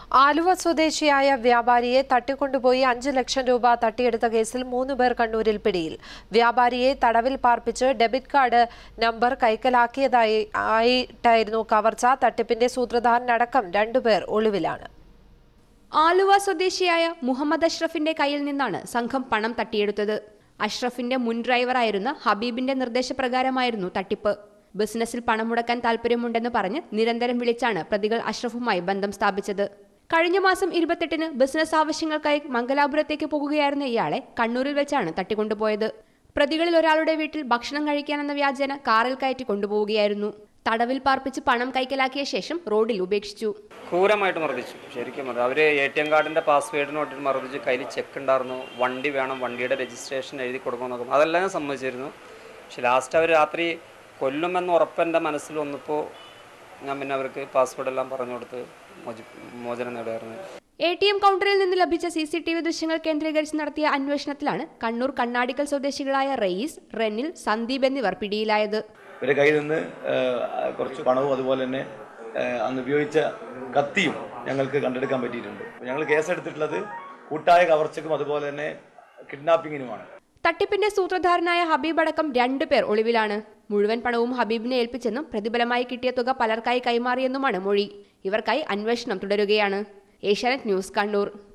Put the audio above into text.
ആലുവ സ്വദേശിയായ വ്യാപാരിയെ തട്ടിക്കൊണ്ടുപോയി അഞ്ച് ലക്ഷം രൂപ തട്ടിയെടുത്ത കേസിൽ മൂന്ന് പേർ കണ്ണൂരിൽ പിടിയിൽ വ്യാപാരിയെ തടവിൽ പാർപ്പിച്ച് ഡെബിറ്റ് കാർഡ് നമ്പർ കൈക്കലാക്കിയതായി ആയിട്ടായിരുന്നു കവർച്ച തട്ടിപ്പിന്റെ സൂത്രധാരനടക്കം രണ്ടുപേർ ഒളിവിലാണ് ആലുവ സ്വദേശിയായ മുഹമ്മദ് അഷ്റഫിന്റെ കയ്യിൽ നിന്നാണ് സംഘം പണം തട്ടിയെടുത്തത് അഷ്റഫിന്റെ മുൻ ഡ്രൈവറായിരുന്ന ഹബീബിന്റെ നിർദ്ദേശപ്രകാരമായിരുന്നു തട്ടിപ്പ് ബിസിനസ്സിൽ പണം മുടക്കാൻ താല്പര്യമുണ്ടെന്ന് പറഞ്ഞ് നിരന്തരം വിളിച്ചാണ് പ്രതികൾ അഷ്റഫുമായി ബന്ധം സ്ഥാപിച്ചത് കഴിഞ്ഞ മാസം ഇരുപത്തെട്ടിന് ബിസിനസ് ആവശ്യങ്ങൾക്കായി മംഗലാപുരത്തേക്ക് പോകുകയായിരുന്ന ഇയാളെ കണ്ണൂരിൽ വെച്ചാണ് തട്ടിക്കൊണ്ടുപോയത് പ്രതികളിൽ ഒരാളുടെ വീട്ടിൽ ഭക്ഷണം കഴിക്കാനെന്ന വ്യാജേന കാറിൽ കയറ്റി കൊണ്ടുപോവുകയായിരുന്നു തടവിൽ പാർപ്പിച്ച് പണം കൈക്കലാക്കിയ ശേഷം റോഡിൽ ഉപേക്ഷിച്ചു ക്രൂരമായിട്ട് മർദ്ദിച്ചു ശരിക്കും മർദ്ദിച്ചു അവർ എ ടി എം കാർഡിൻ്റെ പാസ്വേഡിന് വേണ്ടിയിട്ട് മർദ്ദിച്ചു കയ്യിൽ ചെക്ക് ഉണ്ടായിരുന്നു വണ്ടി വേണം വണ്ടിയുടെ രജിസ്ട്രേഷൻ എഴുതി കൊടുക്കണമെന്നൊക്കെ അതെല്ലാം ഞാൻ സമ്മതിച്ചിരുന്നു പക്ഷെ ലാസ്റ്റ് അവർ രാത്രി കൊല്ലുമെന്ന് ഉറപ്പ് എൻ്റെ മനസ്സിൽ വന്നപ്പോൾ ഞാൻ പിന്നെ അവർക്ക് പാസ്വേഡ് എല്ലാം പറഞ്ഞു കൊടുത്ത് മോചി മോചനം നേടുമായിരുന്നു എ ടി എം കൗണ്ടറിൽ നിന്ന് ലഭിച്ച സി സി ടി വി ദൃശ്യങ്ങൾ കേന്ദ്രീകരിച്ച് നടത്തിയ അന്വേഷണത്തിലാണ് കണ്ണൂർ കണ്ണാടിക്കൽ സ്വദേശികളായ റയീസ് റെനിൽ സന്ദീപ് എന്നിവർ പിടിയിലായത് ഇവരുടെ കയ്യിൽ നിന്ന് ആ, കുറച്ച് പണവും അതുപോലെ തന്നെ ആ, അന്ന് ഉപയോഗിച്ച കത്തിയും ഞങ്ങൾക്ക് കണ്ടെടുക്കാൻ പറ്റിയിട്ടുണ്ട് ഞങ്ങൾ കേസെടുത്തിട്ടുള്ളത് കൂട്ടായ കവർച്ചയ്ക്കും അതുപോലെ തന്നെ കിഡ്നാപ്പിങ്ങിനുമാണ് തട്ടിപ്പിന്റെ സൂത്രധാരനായ ഹബീബ് അടക്കം രണ്ടുപേർ ഒളിവിലാണ് മുഴുവൻ പണവും ഹബീബിനെ ഏൽപ്പിച്ചെന്നും പ്രതിഫലമായി കിട്ടിയ തുക പലർക്കായി കൈമാറിയെന്നുമാണ് മൊഴി ഇവർക്കായി അന്വേഷണം തുടരുകയാണ് ഏഷ്യാനെറ്റ് ന്യൂസ് കണ്ണൂർ